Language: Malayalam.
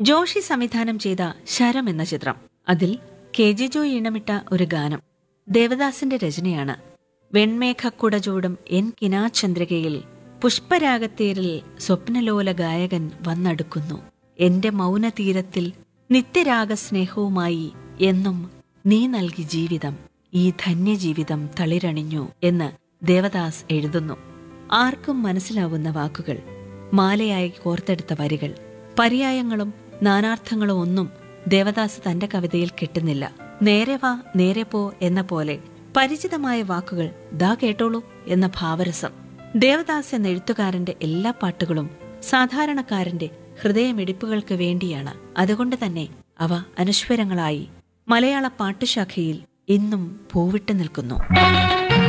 ജോഷി സംവിധാനം ചെയ്ത ശരം എന്ന ചിത്രം അതിൽ കെ ജെ ജോ ഈണമിട്ട ഒരു ഗാനം ദേവദാസിന്റെ രചനയാണ് വെൺമേഘക്കുടചൂടും എൻ കിനാചന്ദ്രികയിൽ പുഷ്പരാഗത്തേരിൽ സ്വപ്നലോല ഗായകൻ വന്നടുക്കുന്നു എന്റെ മൗനതീരത്തിൽ നിത്യരാഗസ്നേഹവുമായി എന്നും നീ നൽകി ജീവിതം ഈ ധന്യജീവിതം തളിരണിഞ്ഞു എന്ന് ദേവദാസ് എഴുതുന്നു ആർക്കും മനസ്സിലാവുന്ന വാക്കുകൾ മാലയായി കോർത്തെടുത്ത വരികൾ പര്യായങ്ങളും നാനാർത്ഥങ്ങളും ഒന്നും ദേവദാസ് തന്റെ കവിതയിൽ കിട്ടുന്നില്ല നേരെ വാ നേരെ പോ എന്ന പോലെ പരിചിതമായ വാക്കുകൾ ദാ കേട്ടോളൂ എന്ന ഭാവരസം ദേവദാസ് എന്ന എഴുത്തുകാരന്റെ എല്ലാ പാട്ടുകളും സാധാരണക്കാരന്റെ ഹൃദയമിടിപ്പുകൾക്ക് വേണ്ടിയാണ് അതുകൊണ്ട് തന്നെ അവ അനശ്വരങ്ങളായി മലയാള പാട്ടുശാഖയിൽ ഇന്നും പൂവിട്ട് നിൽക്കുന്നു